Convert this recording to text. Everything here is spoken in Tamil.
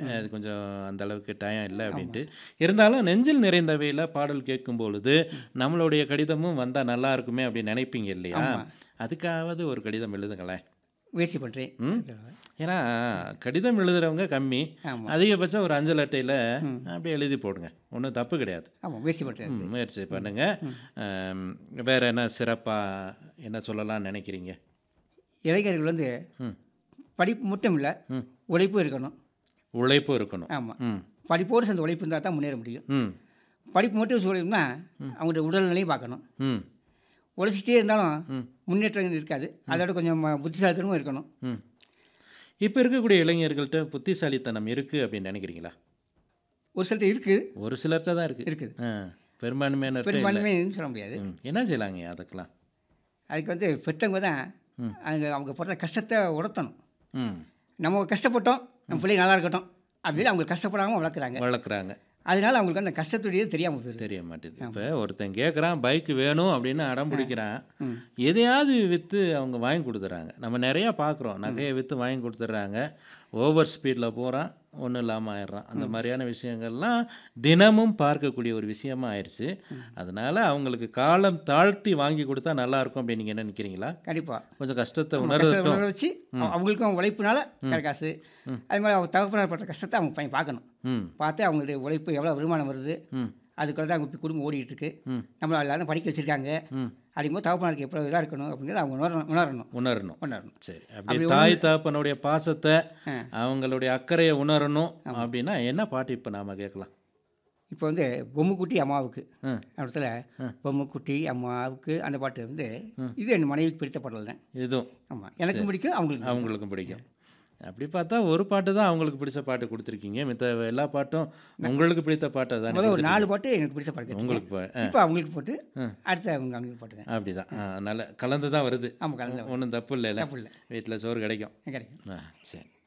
அது கொஞ்சம் அந்த அளவுக்கு டயம் இல்லை அப்படின்ட்டு இருந்தாலும் நெஞ்சில் நிறைந்தவையில் பாடல் கேட்கும் பொழுது நம்மளுடைய கடிதமும் வந்தால் நல்லா இருக்குமே அப்படின்னு நினைப்பீங்க இல்லையா அதுக்காவது ஒரு கடிதம் எழுதுங்களேன் முயற்சி பண்ணுறேன் ஏன்னா கடிதம் எழுதுறவங்க கம்மி ஆமாம் அதிகபட்சம் ஒரு அஞ்சல் அட்டையில் அப்படியே எழுதி போடுங்க ஒன்றும் தப்பு கிடையாது ஆமாம் முயற்சி பண்ணுறேன் ம், முயற்சி பண்ணுங்க ஆம், வேற என்ன சிறப்பாக என்ன சொல்லலாம்னு நினைக்கிறீங்க இளைஞர்கள் வந்து ம் படிப்பு மட்டும் இல்லை உழைப்பும் இருக்கணும் உழைப்பும் இருக்கணும் ஆமாம் ம் படிப்போடு சேர்ந்து உழைப்பு இருந்தால் தான் முன்னேற முடியும் ம் படிப்பு மட்டும் சொல்லணும்னா அவங்களோட உடல்நிலையும் பார்க்கணும் ம் உழைச்சிட்டே இருந்தாலும் முன்னேற்றம் இருக்காது அதோட கொஞ்சம் ம- புத்திசாலித்தனமும் இருக்கணும் ம் இப்போ இருக்கக்கூடிய இளைஞர்கள்ட்ட புத்திசாலித்தனம் இருக்குது அப்படின்னு நினைக்கிறீங்களா ஒரு சிலர்ட்ட இருக்குது ஒரு சிலர்கிட்ட தான் இருக்குது இருக்குது ஆ பெரும்பான்மையான பெரும்பான்மைன்னு சொல்ல முடியாது ம் என்ன செய்யலாங்க அதுக்கெல்லாம் அதுக்கு வந்து பெற்றவங்க தான் அவங்க அவங்க படுற கஷ்டத்தை உணர்த்தணும் ம் நம்ம கஷ்டப்பட்டோம் நம்ம பிள்ளைங்க நல்லா இருக்கட்டும் அப்படின்னு அவங்க கஷ்டப்படாமல் வளர்க்குறாங்க வளர்க்குறாங்க அதனால அவங்களுக்கு அந்த கஷ்டத்துடைய தெரியாமல் போயிருது தெரிய மாட்டேது இப்போ ஒருத்தன் கேட்குறான் பைக் வேணும் அப்படின்னு அடம் பிடிக்கிறான் எதையாவது விற்று அவங்க வாங்கி கொடுத்துட்றாங்க நம்ம நிறையா பார்க்குறோம் நகையை விற்று வாங்கி கொடுத்துட்றாங்க ஓவர் ஸ்பீடில் போகிறான் ஒன்றும் இல்லாமல் ஆயிடுறான் அந்த மாதிரியான விஷயங்கள்லாம் தினமும் பார்க்கக்கூடிய ஒரு விஷயமா ஆயிடுச்சு அதனால அவங்களுக்கு காலம் தாழ்த்தி வாங்கி கொடுத்தா நல்லா இருக்கும் அப்படின்னு நீங்கள் என்ன நினைக்கிறீங்களா கண்டிப்பாக கொஞ்சம் கஷ்டத்தை கஷ்டத்தை உணரட்டும் உணர வச்சு அவங்களுக்கும் உழைப்புனால கிடை காசு அது மாதிரி அவங்க தகப்பனார் படுற கஷ்டத்தை அவங்க பையன் பார்க்கணும் ம் பார்த்து அவங்களுடைய உழைப்பு எவ்வளோ வருமானம் வருது ம் அதுக்குள்ள தான் அவங்க குடும்பம் ஓடிட்டு இருக்கு ம். நம்மள எல்லாரும் படிக்க வச்சிருக்காங்க ம் அப்படிங்கும்போது தகப்பனாருக்கு எவ்வளோ இதாக இருக்கணும் அப்படிங்கிறத அவங்க உணரணும் உணரணும் உணரணும் உணரணும் சரி அப்படி தாய் தகப்பனுடைய பாசத்தை ஆ. அவங்களுடைய அக்கறையை உணரணும் அப்படின்னா என்ன பாட்டு இப்போ நாம கேட்கலாம் இப்போ வந்து பொம்முக்குட்டி அம்மாவுக்கு ஆ. இடத்துல பொம்முக்குட்டி அம்மாவுக்கு அந்த பாட்டு வந்து இது என் மனைவிக்கு பிடித்த பாடல் தான் இதுவும் ஆமாம் எனக்கும் பிடிக்கும் அவங்களுக்கு அவங்களுக்கும் பிடிக்கும் அப்படி பார்த்தா ஒரு பாட்டு தான் அவங்களுக்கு பிடிச்ச பாட்டு கொடுத்துருக்கீங்க மித்த எல்லா பாட்டும் உங்களுக்கு பிடித்த பாட்டை தான் முதல்ல ஒரு நாலு பாட்டு எனக்கு பிடிச்ச பாட்டு கேட்டீங்க. உங்களுக்கு பா- ஆ, இப்போ அவங்களுக்கு போட்டு அடுத்து அவங்க அவங்களுக்கு போட்டு தான் அப்படிதான் ஆ, நல்ல கலந்து தான் வருது ஆமாம் கலந்து ஒன்றும் தப்பு இல்லைல்ல தப்பு இல்லை வீட்டில் சோறு கிடைக்கும் கிடைக்கும் ஆ சரி